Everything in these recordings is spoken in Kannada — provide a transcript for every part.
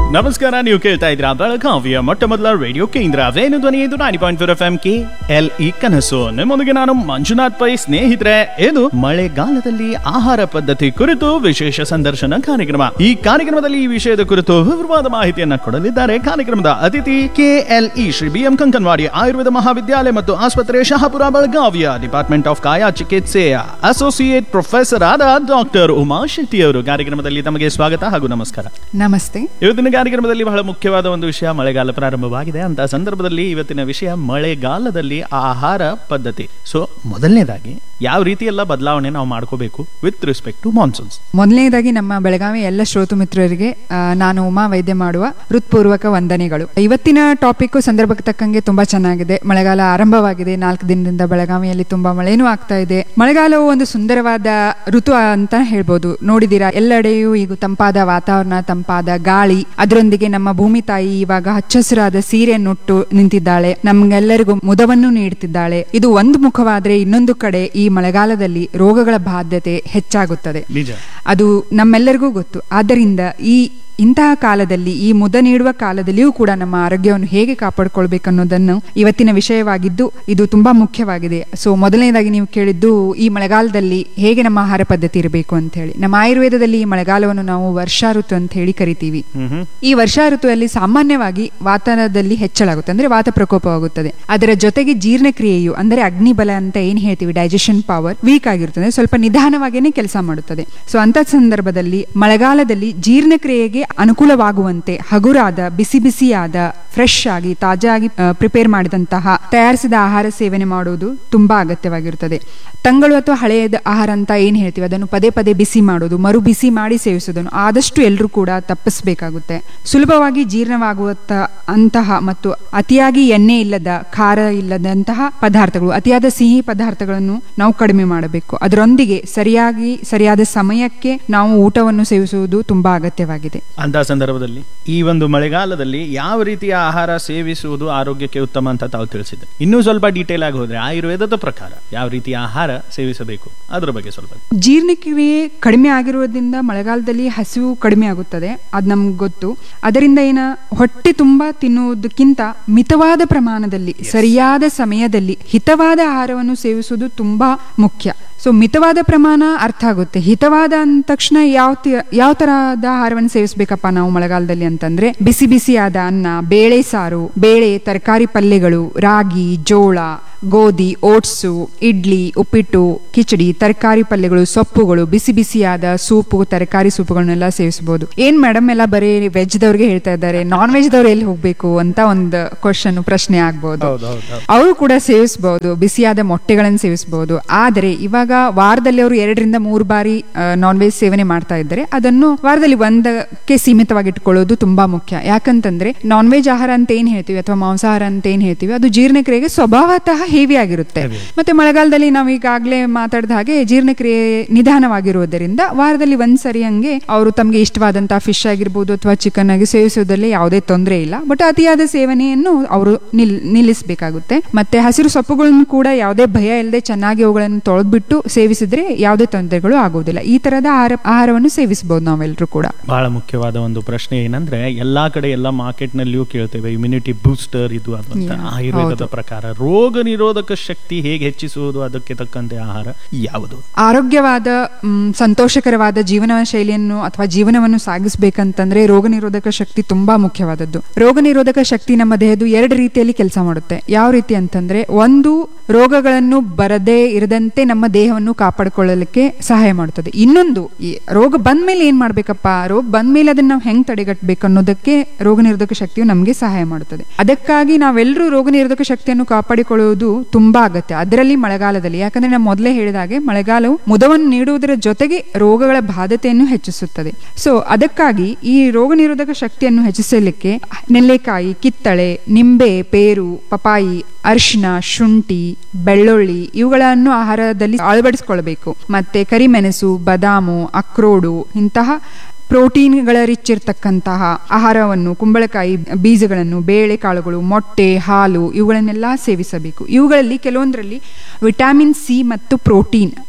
ನಮಸ್ಕಾರ ನೀವು ಕೇಳ್ತಾ ಇದ್ರ ಬೆಳಗಾವಿಯ ಮೊಟ್ಟ ಮೊದಲ ರೇಡಿಯೋ ಕೇಂದ್ರ ವೇಣು ಧ್ವನಿ ಇದು ninety point four F M K L E ಕನಸು ನಿಮ್ಮೊಂದಿಗೆ ನಾನು ಮಂಜುನಾಥ್ ಪೈ ಸ್ನೇಹಿತರೆ ಇದು ಮಳೆಗಾಲದಲ್ಲಿ ಆಹಾರ ಪದ್ಧತಿ ಕುರಿತು ವಿಶೇಷ ಸಂದರ್ಶನ ಕಾರ್ಯಕ್ರಮ ಈ ಕಾರ್ಯಕ್ರಮದಲ್ಲಿ ಈ ವಿಷಯದ ಕುರಿತು ವಿವರವಾದ ಮಾಹಿತಿಯನ್ನ ಕೊಡಲಿದ್ದಾರೆ ಕಾರ್ಯಕ್ರಮದ ಅತಿಥಿ K L E Shri B M Kankanwadi Ayurveda Mahavidyalaya ಮತ್ತು ಆಸ್ಪತ್ರೆ ಶಹಾಪುರ ಬೆಳಗಾವಿಯ ಡಿಪಾರ್ಟ್ಮೆಂಟ್ ಆಫ್ ಕಾಯಾ ಚಿಕಿತ್ಸೆಯ ಅಸೋಸಿಯೇಟ್ ಪ್ರೊಫೆಸರ್ ಆದ ಡಾಕ್ಟರ್ ಉಮಾ ಶೆಟ್ಟಿ ಅವರು ಕಾರ್ಯಕ್ರಮದಲ್ಲಿ ತಮಗೆ ಸ್ವಾಗತ ಹಾಗೂ ನಮಸ್ಕಾರ ನಮಸ್ತೆ ಇವತ್ತಿನ ಕಾರ್ಯಕ್ರಮದಲ್ಲಿ ಬಹಳ ಮುಖ್ಯವಾದ ಒಂದು ವಿಷಯ ಮಳೆಗಾಲ ಪ್ರಾರಂಭವಾಗಿದೆ ಅಂತ ಸಂದರ್ಭದಲ್ಲಿ ಇವತ್ತಿನ ವಿಷಯ ಮಳೆಗಾಲದಲ್ಲಿ ಆಹಾರ ಪದ್ಧತಿ ಸೊ ಮೊದಲನೇದಾಗಿ ಯಾವ ರೀತಿ ಎಲ್ಲ ಬದಲಾವಣೆ ನಾವು ಮಾಡ್ಕೋಬೇಕು ವಿತ್ ರೆಸ್ಪೆಕ್ಟ್ ಟು ಮಾನ್ಸೂನ್ಸ್ ಮೊದಲನೇದಾಗಿ ನಮ್ಮ ಬೆಳಗಾವಿ ಎಲ್ಲ ಶ್ರೋತು ಮಿತ್ರರಿಗೆ ಆ, ನಾನು ಉಮಾ ವೈದ್ಯ ಮಾಡುವ ಹೃತ್ಪೂರ್ವಕ ವಂದನೆಗಳು ಇವತ್ತಿನ ಟಾಪಿಕ್ ಸಂದರ್ಭಕ್ಕೆ ತಕ್ಕಂಗೆ ತುಂಬಾ ಚೆನ್ನಾಗಿದೆ ಮಳೆಗಾಲ ಆರಂಭವಾಗಿದೆ ನಾಲ್ಕು ದಿನದಿಂದ ಬೆಳಗಾವಿಯಲ್ಲಿ ತುಂಬಾ ಮಳೆನೂ ಆಗ್ತಾ ಇದೆ ಮಳೆಗಾಲವು ಒಂದು ಸುಂದರವಾದ ಋತು ಅಂತ ಹೇಳ್ಬೋದು ನೋಡಿದೀರಾ ಎಲ್ಲೆಡೆಯೂ ಈಗ ತಂಪಾದ ವಾತಾವರಣ ತಂಪಾದ ಗಾಳಿ ಅದರೊಂದಿಗೆ ನಮ್ಮ ಭೂಮಿ ತಾಯಿ ಇವಾಗ ಹಚ್ಚಹಸಿರಾದ ಸೀರೆಯನ್ನುಟ್ಟು ನಿಂತಿದ್ದಾಳೆ ನಮ್ಗೆಲ್ಲರಿಗೂ ಮುದವನ್ನು ನೀಡುತ್ತಿದ್ದಾಳೆ ಇದು ಒಂದು ಮುಖವಾದ್ರೆ ಇನ್ನೊಂದು ಕಡೆ ಈ ಮಳೆಗಾಲದಲ್ಲಿ ರೋಗಗಳ ಬಾಧ್ಯತೆ ಹೆಚ್ಚಾಗುತ್ತದೆ ನಿಜ ಅದು ನಮ್ಮೆಲ್ಲರಿಗೂ ಗೊತ್ತು ಆದ್ದರಿಂದ ಈ ಇಂತಹ ಕಾಲದಲ್ಲಿ ಈ ಮುದ ನೀಡುವ ಕಾಲದಲ್ಲಿಯೂ ಕೂಡ ನಮ್ಮ ಆರೋಗ್ಯವನ್ನು ಹೇಗೆ ಕಾಪಾಡಿಕೊಳ್ಬೇಕನ್ನೋದನ್ನು ಇವತ್ತಿನ ವಿಷಯವಾಗಿದ್ದು ಇದು ತುಂಬಾ ಮುಖ್ಯವಾಗಿದೆ ಸೊ ಮೊದಲನೇದಾಗಿ ನೀವು ಕೇಳಿದ್ದು ಈ ಮಳೆಗಾಲದಲ್ಲಿ ಹೇಗೆ ನಮ್ಮ ಆಹಾರ ಪದ್ಧತಿ ಇರಬೇಕು ಅಂತ ಹೇಳಿ ನಮ್ಮ ಆಯುರ್ವೇದದಲ್ಲಿ ಈ ಮಳೆಗಾಲವನ್ನು ನಾವು ವರ್ಷಾ ಋತು ಅಂತ ಹೇಳಿ ಕರಿತೀವಿ ಹ್ಮ್ ಈ ವರ್ಷಾ ಋತುವಲ್ಲಿ ಸಾಮಾನ್ಯವಾಗಿ ವಾತಾವರಣದಲ್ಲಿ ಹೆಚ್ಚಳಾಗುತ್ತೆ ಅಂದ್ರೆ ವಾತ ಪ್ರಕೋಪವಾಗುತ್ತದೆ ಅದರ ಜೊತೆಗೆ ಜೀರ್ಣಕ್ರಿಯೆಯು ಅಂದ್ರೆ ಅಗ್ನಿಬಲ ಅಂತ ಏನ್ ಹೇಳ್ತೀವಿ ಡೈಜೆಷನ್ ಪವರ್ ವೀಕ್ ಆಗಿರುತ್ತದೆ ಸ್ವಲ್ಪ ನಿಧಾನವಾಗಿಯೇ ಕೆಲಸ ಮಾಡುತ್ತದೆ ಸೊ ಅಂತ ಸಂದರ್ಭದಲ್ಲಿ ಮಳೆಗಾಲದಲ್ಲಿ ಜೀರ್ಣಕ್ರಿಯೆಗೆ ಅನುಕೂಲವಾಗುವಂತೆ ಹಗುರಾದ ಬಿಸಿ ಬಿಸಿಯಾದ ಫ್ರೆಶ್ ಆಗಿ ತಾಜಾಗಿ ಪ್ರಿಪೇರ್ ಮಾಡಿದಂತಹ ತಯಾರಿಸಿದ ಆಹಾರ ಸೇವನೆ ಮಾಡುವುದು ತುಂಬಾ ಅಗತ್ಯವಾಗಿರುತ್ತದೆ ತಂಗಳು ಅಥವಾ ಹಳೆಯದ ಆಹಾರ ಅಂತ ಏನ್ ಹೇಳ್ತೀವಿ ಅದನ್ನು ಪದೇ ಪದೇ ಬಿಸಿ ಮಾಡೋದು ಮರು ಬಿಸಿ ಮಾಡಿ ಸೇವಿಸೋದನ್ನು ಆದಷ್ಟು ಎಲ್ಲರೂ ಕೂಡ ತಪ್ಪಿಸಬೇಕಾಗುತ್ತೆ ಸುಲಭವಾಗಿ ಜೀರ್ಣವಾಗುವಂತ ಅಂತಹ ಮತ್ತು ಅತಿಯಾಗಿ ಎಣ್ಣೆ ಇಲ್ಲದ ಖಾರ ಇಲ್ಲದಂತಹ ಪದಾರ್ಥಗಳು ಅತಿಯಾದ ಸಿಹಿ ಪದಾರ್ಥಗಳನ್ನು ನಾವು ಕಡಿಮೆ ಮಾಡಬೇಕು ಅದರೊಂದಿಗೆ ಸರಿಯಾಗಿ ಸರಿಯಾದ ಸಮಯಕ್ಕೆ ನಾವು ಊಟವನ್ನು ಸೇವಿಸುವುದು ತುಂಬಾ ಅಗತ್ಯವಾಗಿದೆ ಅಂತ ಸಂದರ್ಭದಲ್ಲಿ ಈ ಒಂದು ಮಳೆಗಾಲದಲ್ಲಿ ಯಾವ ರೀತಿಯ ಆಹಾರ ಸೇವಿಸುವುದು ಆರೋಗ್ಯಕ್ಕೆ ಉತ್ತಮ ಅಂತ ತಾವು ತಿಳಿಸಿದ್ದೆ ಇನ್ನೂ ಸ್ವಲ್ಪ ಡೀಟೇಲ್ ಆಗಿ ಹೋದ್ರೆ ಆಯುರ್ವೇದದ ಪ್ರಕಾರ ಯಾವ ರೀತಿಯ ಆಹಾರ ಸೇವಿಸಬೇಕು ಅದ್ರ ಬಗ್ಗೆ ಸ್ವಲ್ಪ ಜೀರ್ಣಕ್ರಿಯೆ ಕಡಿಮೆ ಆಗಿರುವುದರಿಂದ ಮಳೆಗಾಲದಲ್ಲಿ ಹಸಿವು ಕಡಿಮೆ ಆಗುತ್ತದೆ ಅದು ನಮ್ಗೆ ಗೊತ್ತು ಅದರಿಂದ ಏನ ಹೊಟ್ಟೆ ತುಂಬಾ ತಿನ್ನುವುದಕ್ಕಿಂತ ಮಿತವಾದ ಪ್ರಮಾಣದಲ್ಲಿ ಸರಿಯಾದ ಸಮಯದಲ್ಲಿ ಹಿತವಾದ ಆಹಾರವನ್ನು ಸೇವಿಸುವುದು ತುಂಬಾ ಮುಖ್ಯ ಸೊ ಮಿತವಾದ ಪ್ರಮಾಣ ಅರ್ಥ ಆಗುತ್ತೆ ಹಿತವಾದ ಅಂದ ತಕ್ಷಣ ಯಾವ ತಿ- ಯಾವ ತರಹದ ಆಹಾರವನ್ನು ಸೇವಿಸಬೇಕಪ್ಪ ನಾವು ಮಳೆಗಾಲದಲ್ಲಿ ಅಂತಂದ್ರೆ ಬಿಸಿ ಬಿಸಿಯಾದ ಅನ್ನ ಬೇಳೆ ಸಾರು ಬೇಳೆ ತರಕಾರಿ ಪಲ್ಯಗಳು ರಾಗಿ ಜೋಳ ಗೋಧಿ ಓಟ್ಸು ಇಡ್ಲಿ ಉಪ್ಪಿಟ್ಟು ಕಿಚಡಿ ತರಕಾರಿ ಪಲ್ಯಗಳು ಸೊಪ್ಪುಗಳು ಬಿಸಿ ಬಿಸಿಯಾದ ಸೂಪು ತರಕಾರಿ ಸೂಪುಗಳನ್ನೆಲ್ಲ ಸೇವಿಸಬಹುದು ಏನ್ ಮೇಡಮ್ ಎಲ್ಲ ಬರೀ ವೆಜ್ ದವ್ರಿಗೆ ಹೇಳ್ತಾ ಇದ್ದಾರೆ ನಾನ್ ವೆಜ್ ದವ್ರು ಎಲ್ಲಿ ಹೋಗ್ಬೇಕು ಅಂತ ಒಂದು ಕ್ವಶನ್ ಪ್ರಶ್ನೆ ಆಗ್ಬಹುದು ಅವರು ಕೂಡ ಸೇವಿಸಬಹುದು ಬಿಸಿಯಾದ ಮೊಟ್ಟೆಗಳನ್ನು ಸೇವಿಸಬಹುದು ಆದರೆ ಇವಾಗ ವಾರದಲ್ಲಿ ಅವರು ಎರಡರಿಂದ ಮೂರು ಬಾರಿ ನಾನ್ ವೆಜ್ ಸೇವನೆ ಮಾಡ್ತಾ ಇದ್ದಾರೆ ಅದನ್ನು ವಾರದಲ್ಲಿ ಒಂದಕ್ಕೆ ಸೀಮಿತವಾಗಿ ಇಟ್ಕೊಳ್ಳೋದು ತುಂಬಾ ಮುಖ್ಯ ಯಾಕಂತಂದ್ರೆ ನಾನ್ ವೆಜ್ ಆಹಾರ ಅಂತ ಏನ್ ಹೇಳ್ತೀವಿ ಅಥವಾ ಮಾಂಸಾಹಾರ ಅಂತ ಏನ್ ಹೇಳ್ತೀವಿ ಅದು ಜೀರ್ಣಕ್ರಿಯೆಗೆ ಸ್ವಭಾವತಃ ಹೇವಿ ಆಗಿರುತ್ತೆ ಮತ್ತೆ ಮಳೆಗಾಲದಲ್ಲಿ ನಾವು ಈಗಾಗಲೇ ಮಾತಾಡಿದ ಹಾಗೆ ಜೀರ್ಣಕ್ರಿಯೆ ನಿಧಾನವಾಗಿರುವುದರಿಂದ ವಾರದಲ್ಲಿ ಒಂದ್ಸರಿ ಹಂಗೆ ಅವರು ತಮಗೆ ಇಷ್ಟವಾದಂತಹ ಫಿಶ್ ಆಗಿರ್ಬೋದು ಅಥವಾ ಚಿಕನ್ ಆಗಿ ಸೇವಿಸುವುದರಲ್ಲಿ ಯಾವುದೇ ತೊಂದರೆ ಇಲ್ಲ ಬಟ್ ಅತಿಯಾದ ಸೇವನೆಯನ್ನು ಅವರು ನಿಲ್ ನಿಲ್ಲಿಸಬೇಕಾಗುತ್ತೆ ಮತ್ತೆ ಹಸಿರು ಸೊಪ್ಪುಗಳನ್ನು ಕೂಡ ಯಾವುದೇ ಭಯ ಇಲ್ಲದೆ ಚೆನ್ನಾಗಿ ಅವುಗಳನ್ನು ತೊಳೆದ್ಬಿಟ್ಟು ಸೇವಿಸಿದ್ರೆ ಯಾವುದೇ ತೊಂದರೆಗಳು ಆಗುವುದಿಲ್ಲ ಈ ತರದ ಆಹಾರ ಆಹಾರವನ್ನು ಸೇವಿಸಬಹುದು ನಾವೆಲ್ಲರೂ ಕೂಡ ಬಹಳ ಮುಖ್ಯವಾದ ಒಂದು ಪ್ರಶ್ನೆ ಏನಂದ್ರೆ ಎಲ್ಲಾ ಕಡೆ ಎಲ್ಲ ಮಾರ್ಕೆಟ್ ನಲ್ಲಿಯೂ ಕೇಳ್ತೇವೆ ಇಮ್ಯುನಿಟಿ ಬೂಸ್ಟರ್ ಇದು ಅದು ಅಂತ Yeah, ಆಯುರ್ವೇದದ ಹೌದು. ಪ್ರಕಾರ ರೋಗ ನಿರೋಧಕ ಶಕ್ತಿ ಹೇಗೆ ಹೆಚ್ಚಿಸುವುದು ಅದಕ್ಕೆ ತಕ್ಕಂತೆ ಆಹಾರ ಯಾವುದು ಆರೋಗ್ಯವಾದ ಮ್, ಸಂತೋಷಕರವಾದ ಜೀವನ ಶೈಲಿಯನ್ನು ಅಥವಾ ಜೀವನವನ್ನು ಸಾಗಿಸಬೇಕಂತಂದ್ರೆ ರೋಗ ನಿರೋಧಕ ಶಕ್ತಿ ತುಂಬಾ ಮುಖ್ಯವಾದದ್ದು ರೋಗ ನಿರೋಧಕ ಶಕ್ತಿ ನಮ್ಮ ದೇಹದ ಎರಡು ರೀತಿಯಲ್ಲಿ ಕೆಲಸ ಮಾಡುತ್ತೆ ಯಾವ ರೀತಿ ಅಂತಂದ್ರೆ ಒಂದು ರೋಗಗಳನ್ನು ಬರದೇ ಇರದಂತೆ ನಮ್ಮ ದೇಹವನ್ನು ಕಾಪಾಡಿಕೊಳ್ಳಲಿಕ್ಕೆ ಸಹಾಯ ಮಾಡುತ್ತದೆ ಇನ್ನೊಂದು ಈ ರೋಗ ಬಂದ್ಮೇಲೆ ಏನ್ ಮಾಡ್ಬೇಕಪ್ಪ ರೋಗ ಬಂದ್ಮೇಲೆ ಅದನ್ನ ನಾವು ಹೆಂಗ್ ತಡೆಗಟ್ಟಬೇಕು ಅನ್ನೋದಕ್ಕೆ ರೋಗ ನಿರೋಧಕ ಶಕ್ತಿಯು ನಮಗೆ ಸಹಾಯ ಮಾಡುತ್ತದೆ ಅದಕ್ಕಾಗಿ ನಾವೆಲ್ಲರೂ ರೋಗ ನಿರೋಧಕ ಶಕ್ತಿಯನ್ನು ಕಾಪಾಡಿಕೊಳ್ಳುವುದು ತುಂಬಾ ಅಗತ್ಯ ಅದರಲ್ಲಿ ಮಳೆಗಾಲದಲ್ಲಿ ಯಾಕಂದ್ರೆ ನಾನು ಮೊದಲೇ ಹೇಳಿದ ಹಾಗೆ ಮಳೆಗಾಲವು ಮುದವನ್ನು ನೀಡುವುದರ ಜೊತೆಗೆ ರೋಗಗಳ ಬಾಧ್ಯತೆಯನ್ನು ಹೆಚ್ಚಿಸುತ್ತದೆ ಸೊ ಅದಕ್ಕಾಗಿ ಈ ರೋಗ ನಿರೋಧಕ ಶಕ್ತಿಯನ್ನು ಹೆಚ್ಚಿಸಲಿಕ್ಕೆ ನೆಲ್ಲೆಕಾಯಿ ಕಿತ್ತಳೆ ನಿಂಬೆ ಪೇರು ಪಪಾಯಿ ಅರಿಶಿನ ಶುಂಠಿ ಬೆಳ್ಳುಳ್ಳಿ ಇವುಗಳನ್ನು ಆಹಾರದಲ್ಲಿ ಅಳವಡಿಸಿಕೊಳ್ಳಬೇಕು ಮತ್ತೆ ಕರಿಮೆಣಸು ಬದಾಮು ಅಕ್ರೋಡು ಇಂತಹ ಪ್ರೋಟೀನ್ಗಳ ರಿಚ್ ಇರ್ತಕ್ಕಂತಹ ಆಹಾರವನ್ನು ಕುಂಬಳಕಾಯಿ ಬೀಜಗಳನ್ನು ಬೇಳೆಕಾಳುಗಳು ಮೊಟ್ಟೆ ಹಾಲು ಇವುಗಳನ್ನೆಲ್ಲ ಸೇವಿಸಬೇಕು ಇವುಗಳಲ್ಲಿ ಕೆಲವೊಂದರಲ್ಲಿ ವಿಟಮಿನ್ ಸಿ ಮತ್ತು ಪ್ರೋಟೀನ್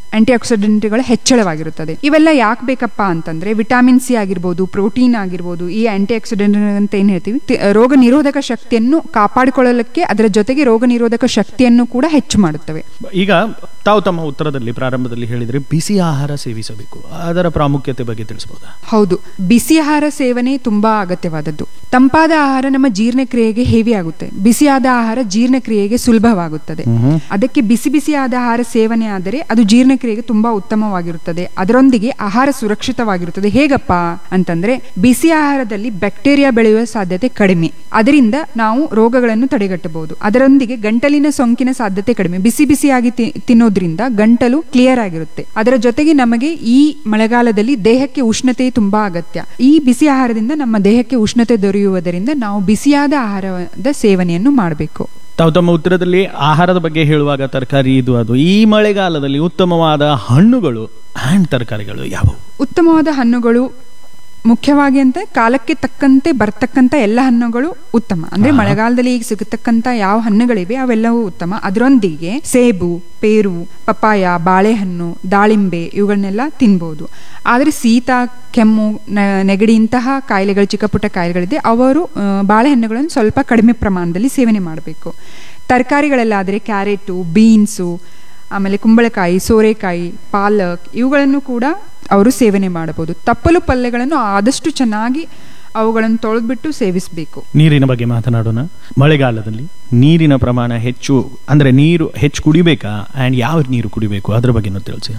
ಆಂಟಿ ಆಕ್ಸಿಡೆಂಟ್ಗಳ ಹೆಚ್ಚಳವಾಗಿರುತ್ತದೆ ಇವೆಲ್ಲ ಯಾಕೆ ಬೇಕಪ್ಪ ಅಂತಂದ್ರೆ ವಿಟಮಿನ್ ಸಿ ಆಗಿರ್ಬೋದು ಪ್ರೋಟೀನ್ ಆಗಿರ್ಬೋದು ಈ ಆಂಟಿ ಆಕ್ಸಿಡೆಂಟ್ ಅಂತ ಏನ್ ಹೇಳ್ತೀವಿ ತಿ- ರೋಗ ನಿರೋಧಕ ಶಕ್ತಿಯನ್ನು ಕಾಪಾಡಿಕೊಳ್ಳಲಿಕ್ಕೆ ಅದರ ಜೊತೆಗೆ ರೋಗ ನಿರೋಧಕ ಶಕ್ತಿಯನ್ನು ಕೂಡ ಹೆಚ್ಚು ಮಾಡುತ್ತವೆ ಈಗ ತಾವು ತಮ್ಮ ಉತ್ತರದಲ್ಲಿ ಪ್ರಾರಂಭದಲ್ಲಿ ಹೇಳಿದ್ರೆ ಬಿಸಿ ಆಹಾರ ಸೇವಿಸಬೇಕು ಅದರ ಪ್ರಾಮುಖ್ಯತೆ ಬಗ್ಗೆ ತಿಳಿಸಬಹುದಾ ಹೌದು ಬಿಸಿ ಆಹಾರ ಸೇವನೆ ತುಂಬಾ ಅಗತ್ಯವಾದದ್ದು ತಂಪಾದ ಆಹಾರ ನಮ್ಮ ಜೀರ್ಣಕ್ರಿಯೆಗೆ ಹೇವಿ ಆಗುತ್ತೆ ಬಿಸಿಯಾದ ಆಹಾರ ಜೀರ್ಣಕ್ರಿಯೆಗೆ ಸುಲಭವಾಗುತ್ತದೆ ಅದಕ್ಕೆ ಬಿಸಿ ಬಿಸಿಯಾದ ಆಹಾರ ಸೇವನೆ ಆದರೆ ಅದು ಜೀರ್ಣಕ್ರಿಯೆಗೆ ತುಂಬಾ ಉತ್ತಮವಾಗಿರುತ್ತದೆ ಅದರೊಂದಿಗೆ ಆಹಾರ ಸುರಕ್ಷಿತವಾಗಿರುತ್ತದೆ ಹೇಗಪ್ಪ ಅಂತಂದ್ರೆ ಬಿಸಿ ಆಹಾರದಲ್ಲಿ ಬ್ಯಾಕ್ಟೀರಿಯಾ ಬೆಳೆಯುವ ಸಾಧ್ಯತೆ ಕಡಿಮೆ ಅದರಿಂದ ನಾವು ರೋಗಗಳನ್ನು ತಡೆಗಟ್ಟಬಹುದು ಅದರೊಂದಿಗೆ ಗಂಟಲಿನ ಸೋಂಕಿನ ಸಾಧ್ಯತೆ ಕಡಿಮೆ ಬಿಸಿ ಬಿಸಿಯಾಗಿ ತಿ- ತಿನ್ನೋದ್ರಿಂದ ಗಂಟಲು ಕ್ಲಿಯರ್ ಆಗಿರುತ್ತೆ ಅದರ ಜೊತೆಗೆ ನಮಗೆ ಈ ಮಳೆಗಾಲದಲ್ಲಿ ದೇಹಕ್ಕೆ ಉಷ್ಣತೆ ತುಂಬಾ ಅಗತ್ಯ ಈ ಬಿಸಿ ಆಹಾರದಿಂದ ನಮ್ಮ ದೇಹಕ್ಕೆ ಉಷ್ಣತೆ ದೊರೆಯುವುದರಿಂದ ನಾವು ಬಿಸಿಯಾದ ಆಹಾರದ ಸೇವನೆಯನ್ನು ಮಾಡಬೇಕು ತಾವು ತಮ್ಮ ಉತ್ತರದಲ್ಲಿ ಆಹಾರದ ಬಗ್ಗೆ ಹೇಳುವಾಗ ತರಕಾರಿ ಇದು ಅದು ಈ ಮಳೆಗಾಲದಲ್ಲಿ ಉತ್ತಮವಾದ ಹಣ್ಣುಗಳು ಆ್ಯಂಡ್ ತರಕಾರಿಗಳು ಯಾವುವು ಉತ್ತಮವಾದ ಹಣ್ಣುಗಳು ಮುಖ್ಯವಾಗಿ ಅಂತ ಕಾಲಕ್ಕೆ ತಕ್ಕಂತೆ ಬರ್ತಕ್ಕಂಥ ಎಲ್ಲ ಹಣ್ಣುಗಳು ಉತ್ತಮ ಅಂದ್ರೆ ಮಳೆಗಾಲದಲ್ಲಿ ಈಗ ಸಿಗತಕ್ಕಂತ ಯಾವ ಹಣ್ಣುಗಳಿವೆ ಅವೆಲ್ಲವೂ ಉತ್ತಮ ಅದರೊಂದಿಗೆ ಸೇಬು ಪೇರು ಪಪಾಯ ಬಾಳೆಹಣ್ಣು ದಾಳಿಂಬೆ ಇವುಗಳನ್ನೆಲ್ಲ ತಿನ್ಬೋದು ಆದರೆ ಶೀತ ಕೆಮ್ಮು ನ- ನೆಗಡಿ ಇಂತಹ ಕಾಯಿಲೆಗಳು ಚಿಕ್ಕ ಪುಟ್ಟ ಕಾಯಿಲೆಗಳಿದೆ ಅವರು ಆ, ಬಾಳೆಹಣ್ಣುಗಳನ್ನು ಸ್ವಲ್ಪ ಕಡಿಮೆ ಪ್ರಮಾಣದಲ್ಲಿ ಸೇವನೆ ಮಾಡಬೇಕು ತರಕಾರಿಗಳಲ್ಲಾದರೆ ಕ್ಯಾರೆಟು ಬೀನ್ಸು ಆಮೇಲೆ ಕುಂಬಳಕಾಯಿ ಸೋರೆಕಾಯಿ ಪಾಲಕ್ ಇವುಗಳನ್ನು ಕೂಡ ಅವರು ಸೇವನೆ ಮಾಡಬಹುದು ತಪ್ಪಲು ಪಲ್ಯಗಳನ್ನು ಆದಷ್ಟು ಚೆನ್ನಾಗಿ ಅವುಗಳನ್ನು ತೊಳೆದ್ಬಿಟ್ಟು ಸೇವಿಸಬೇಕು ನೀರಿನ ಬಗ್ಗೆ ಮಾತನಾಡೋಣ ಮಳೆಗಾಲದಲ್ಲಿ ನೀರಿನ ಪ್ರಮಾಣ ಹೆಚ್ಚು ಅಂದ್ರೆ ನೀರು ಹೆಚ್ಚು ಕುಡಿಬೇಕಾ ಆ್ಯಂಡ್ ಯಾವ ನೀರು ಕುಡಿಬೇಕು ಅದ್ರ ಬಗ್ಗೆನೂ ತಿಳಿಸಿ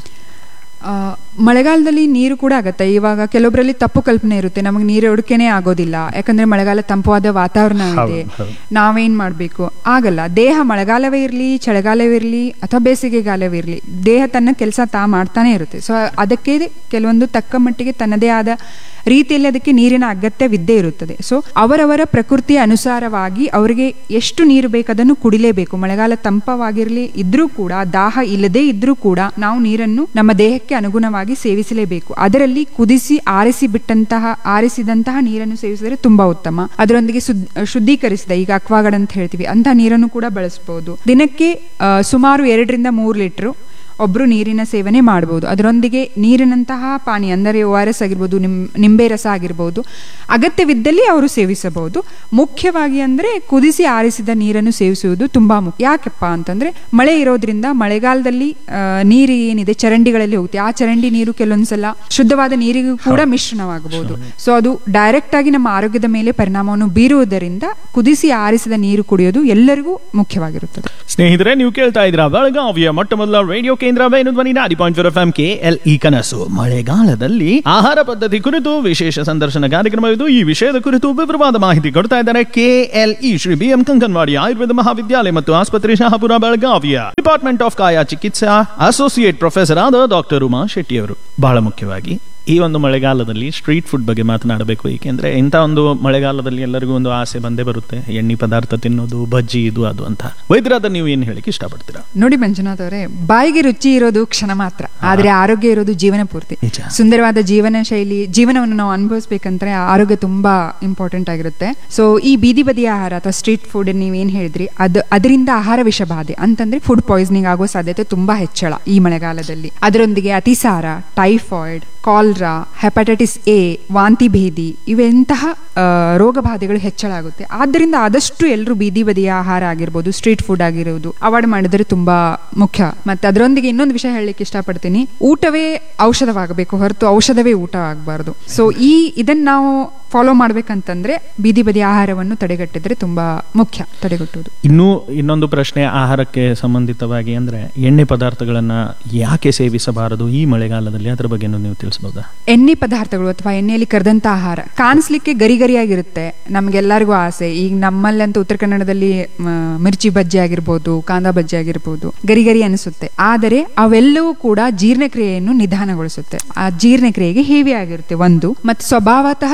ಆ, ಮಳೆಗಾಲದಲ್ಲಿ ನೀರು ಕೂಡ ಆಗತ್ತೆ ಇವಾಗ ಕೆಲವೊಬ್ಬರಲ್ಲಿ ತಪ್ಪು ಕಲ್ಪನೆ ಇರುತ್ತೆ ನಮಗೆ ನೀರು ಹುಡುಕೆನೇ ಆಗೋದಿಲ್ಲ ಯಾಕಂದ್ರೆ ಮಳೆಗಾಲ ತಂಪಾದ ವಾತಾವರಣ ಇದೆ ಹೌದು, ಹೌದು. ನಾವೇನ್ ಮಾಡ್ಬೇಕು ಆಗಲ್ಲ ದೇಹ ಮಳೆಗಾಲವೇ ಇರಲಿ ಚಳಿಗಾಲವೇ ಇರಲಿ ಅಥವಾ ಬೇಸಿಗೆಗಾಲವೇ ಇರಲಿ ದೇಹ ತನ್ನ ಕೆಲಸ ತಾ ಮಾಡ್ತಾನೆ ಇರುತ್ತೆ ಸೊ ಅದಕ್ಕೆ ಕೆಲವೊಂದು ತಕ್ಕ ಮಟ್ಟಿಗೆ ತನ್ನದೇ ಆದ ರೀತಿಯಲ್ಲಿ ಅದಕ್ಕೆ ನೀರಿನ ಅಗತ್ಯವಿದ್ದೇ ಇರುತ್ತದೆ ಸೊ ಅವರವರ ಪ್ರಕೃತಿಯ ಅನುಸಾರವಾಗಿ ಅವರಿಗೆ ಎಷ್ಟು ನೀರು ಬೇಕು ಅದನ್ನು ಕುಡಿಲೇಬೇಕು ಮಳೆಗಾಲ ತಂಪವಾಗಿರಲಿ ಇದ್ರೂ ಕೂಡ ದಾಹ ಇಲ್ಲದೇ ಇದ್ರೂ ಕೂಡ ನಾವು ನೀರನ್ನು ನಮ್ಮ ದೇಹಕ್ಕೆ ಅನುಗುಣವಾಗಿ ಸೇವಿಸಲೇಬೇಕು ಅದರಲ್ಲಿ ಕುದಿಸಿ ಆರಿಸಿ ಬಿಟ್ಟಂತಹ ಆರಿಸಿದಂತಹ ನೀರನ್ನು ಸೇವಿಸಿದರೆ ತುಂಬಾ ಉತ್ತಮ ಅದರೊಂದಿಗೆ ಶುದ್- ಶುದ್ಧೀಕರಿಸಿದ ಈಗ ಅಕ್ವಾಗಡ್ ಅಂತ ಹೇಳ್ತೀವಿ ಅಂತಹ ನೀರನ್ನು ಕೂಡ ಬಳಸಬಹುದು ದಿನಕ್ಕೆ ಆ, ಸುಮಾರು ಎರಡರಿಂದ ಮೂರು ಲೀಟರ್ ಒಬ್ರು ನೀರಿನ ಸೇವನೆ ಮಾಡಬಹುದು ಅದರೊಂದಿಗೆ ನೀರಿನಂತಹ ಪಾನಿ ಅಂದರೆ ಓ ಆರ್ ಎಸ್ ಆಗಿರ್ಬೋದು ನಿಮ್ ನಿಂಬೆ ರಸ ಆಗಿರ್ಬೋದು ಅಗತ್ಯವಿದ್ದಲ್ಲಿ ಅವರು ಸೇವಿಸಬಹುದು ಮುಖ್ಯವಾಗಿ ಅಂದ್ರೆ ಕುದಿಸಿ ಆರಿಸಿದ ನೀರನ್ನು ಸೇವಿಸುವುದು ತುಂಬಾ ಮುಖ್ಯ ಯಾಕಪ್ಪ ಅಂತಂದ್ರೆ ಮಳೆ ಇರೋದ್ರಿಂದ ಮಳೆಗಾಲದಲ್ಲಿ ಆ, ನೀರು ಏನಿದೆ ಚರಂಡಿಗಳಲ್ಲಿ ಹೋಗುತ್ತೆ ಆ ಚರಂಡಿ ನೀರು ಕೆಲವೊಂದ್ಸಲ ಶುದ್ಧವಾದ ನೀರಿಗೂ ಕೂಡ ಮಿಶ್ರಣವಾಗಬಹುದು ಸೊ ಅದು ಡೈರೆಕ್ಟ್ ಆಗಿ ನಮ್ಮ ಆರೋಗ್ಯದ ಮೇಲೆ ಪರಿಣಾಮವನ್ನು ಬೀರುವುದರಿಂದ ಕುದಿಸಿ ಆರಿಸಿದ ನೀರು ಕುಡಿಯೋದು ಎಲ್ಲರಿಗೂ ಮುಖ್ಯವಾಗಿರುತ್ತದೆ ಸ್ನೇಹಿತರೆ ನೀವು ಕೇಳ್ತಾ ಇದ್ದೀರಾ ಬೆಳಗಾವಿಯ ಮೊಟ್ಟ ಮೊದಲ ರೇಡಿಯೋ ಕೇಂದ್ರ Venu Dhwani ninety point four F M K L E ಕನಸು ಮಳೆಗಾಲದಲ್ಲಿ ಆಹಾರ ಪದ್ಧತಿ ಕುರಿತು ವಿಶೇಷ ಸಂದರ್ಶನ ಕಾರ್ಯಕ್ರಮವಿದು ಈ ವಿಷಯದ ಕುರಿತು ವಿವರವಾದ ಮಾಹಿತಿ ಕೊಡ್ತಾ ಇದ್ದಾರೆ K L E Shri B M Kankanwadi Ayurveda Mahavidyalaya ಮತ್ತು ಆಸ್ಪತ್ರೆ ಶಹಾಪುರ ಬೆಳಗಾವಿಯ department of Kaya Chikitsa associate professor ಆದ ಡಾಕ್ಟರ್ ಉಮಾ ಶೆಟ್ಟಿ ಅವರು ಬಹಳ ಮುಖ್ಯವಾಗಿ ಈ ಒಂದು ಮಳೆಗಾಲದಲ್ಲಿ ಸ್ಟ್ರೀಟ್ ಫುಡ್ ಬಗ್ಗೆ ಮಾತನಾಡಬೇಕು ಏಕೆಂದ್ರೆ ಇಂಥ ಒಂದು ಮಳೆಗಾಲದಲ್ಲಿ ಎಲ್ಲರಿಗೂ ಒಂದು ಆಸೆ ಬಂದೇ ಬರುತ್ತೆ ಎಣ್ಣೆ ಪದಾರ್ಥ ತಿನ್ನೋದು ಬಜ್ಜಿ ಇದು ಅದು ಅಂತ ವೈದ್ಯರಾದ ನೀವು ಏನು ಹೇಳಿಕ್ಕೆ ಇಷ್ಟಪಡ್ತೀರಾ ನೋಡಿ ಮಂಜುನಾಥ್ ಅವರೇ ಬಾಯಿಗೆ ರುಚಿ ಇರೋದು ಕ್ಷಣ ಮಾತ್ರ ಆದ್ರೆ ಆರೋಗ್ಯ ಇರೋದು ಜೀವನ ಪೂರ್ತಿ ನಿಜ. ಸುಂದರವಾದ ಜೀವನ ಶೈಲಿ ಜೀವನವನ್ನು ನಾವು ಅನುಭವಿಸ್ಬೇಕಂದ್ರೆ ಆರೋಗ್ಯ ತುಂಬಾ ಇಂಪಾರ್ಟೆಂಟ್ ಆಗಿರುತ್ತೆ ಸೊ ಈ ಬೀದಿ ಬದಿ ಆಹಾರ ಅಥವಾ ಸ್ಟ್ರೀಟ್ ಫುಡ್ ನೀವೇನ್ ಹೇಳಿದ್ರಿ ಅದು ಅದರಿಂದ ಆಹಾರ ವಿಷಬಾಧೆ ಅಂತಂದ್ರೆ ಫುಡ್ ಪಾಯ್ಸನಿಂಗ್ ಆಗುವ ಸಾಧ್ಯತೆ ತುಂಬಾ ಹೆಚ್ಚಳ ಈ ಮಳೆಗಾಲದಲ್ಲಿ ಅದರೊಂದಿಗೆ ಅತಿಸಾರ ಟೈಫಾಯ್ಡ್ ಕಾಲ್ರಾ ಹೆಪಟೈಟಿಸ್ ಎ ವಾಂತಿ ಭೇದಿ ಇವೆಂತಹ ಆ, ರೋಗ ಬಾಧೆಗಳು ಹೆಚ್ಚಳ ಆಗುತ್ತೆ ಆದ್ದರಿಂದ ಆದಷ್ಟು ಎಲ್ಲರೂ ಬೀದಿ ಬದಿಯ ಆಹಾರ ಆಗಿರ್ಬೋದು ಸ್ಟ್ರೀಟ್ ಫುಡ್ ಆಗಿರೋದು ಅವಾಯ್ಡ್ ಮಾಡಿದರೆ ತುಂಬಾ ಮುಖ್ಯ ಮತ್ತೆ ಅದರೊಂದಿಗೆ ಇನ್ನೊಂದು ವಿಷಯ ಹೇಳಲಿಕ್ಕೆ ಇಷ್ಟಪಡ್ತೀನಿ ಊಟವೇ ಔಷಧವಾಗಬೇಕು ಹೊರತು ಔಷಧವೇ ಊಟ ಆಗಬಾರ್ದು ಸೊ ಈ ಇದನ್ನ ನಾವು ಫಾಲೋ ಮಾಡ್ಬೇಕಂತಂದ್ರೆ ಬೀದಿ ಬದಿ ಆಹಾರವನ್ನು ತಡೆಗಟ್ಟಿದ್ರೆ ತುಂಬಾ ಮುಖ್ಯ ತಡೆಗಟ್ಟುವುದು ಇನ್ನೂ ಇನ್ನೊಂದು ಪ್ರಶ್ನೆ ಆಹಾರಕ್ಕೆ ಸಂಬಂಧಿತವಾಗಿ ಅಂದ್ರೆ ಎಣ್ಣೆ ಪದಾರ್ಥಗಳನ್ನ ಯಾಕೆ ಸೇವಿಸಬಾರದು ಈ ಮಳೆಗಾಲದಲ್ಲಿ ಅದರ ಬಗ್ಗೆನೂ ನೀವು ತಿಳಿಸಬಹುದಾ ಎಣ್ಣೆ ಪದಾರ್ಥಗಳು ಅಥವಾ ಎಣ್ಣೆಯಲ್ಲಿ ಕರೆದಂತ ಆಹಾರ ಕಾಣಿಸ್ಲಿಕ್ಕೆ ಗರಿ ಗರಿಯಾಗಿರುತ್ತೆ ನಮ್ಗೆಲ್ಲರಿಗೂ ಆಸೆ ಈಗ ನಮ್ಮಲ್ಲಂತೂ ಉತ್ತರ ಕನ್ನಡದಲ್ಲಿ ಮ, ಮಿರ್ಚಿ ಬಜ್ಜಿ ಆಗಿರ್ಬೋದು ಕಾಂದಾ ಬಜ್ಜಿ ಆಗಿರ್ಬೋದು ಗರಿ ಗರಿ ಅನಿಸುತ್ತೆ ಆದರೆ ಅವೆಲ್ಲವೂ ಕೂಡ ಜೀರ್ಣಕ್ರಿಯೆಯನ್ನು ನಿಧಾನಗೊಳಿಸುತ್ತೆ ಆ ಜೀರ್ಣಕ್ರಿಯೆಗೆ ಹೇವಿ ಆಗಿರುತ್ತೆ ಒಂದು ಮತ್ತು ಸ್ವಭಾವತಃ ಕಾಲದ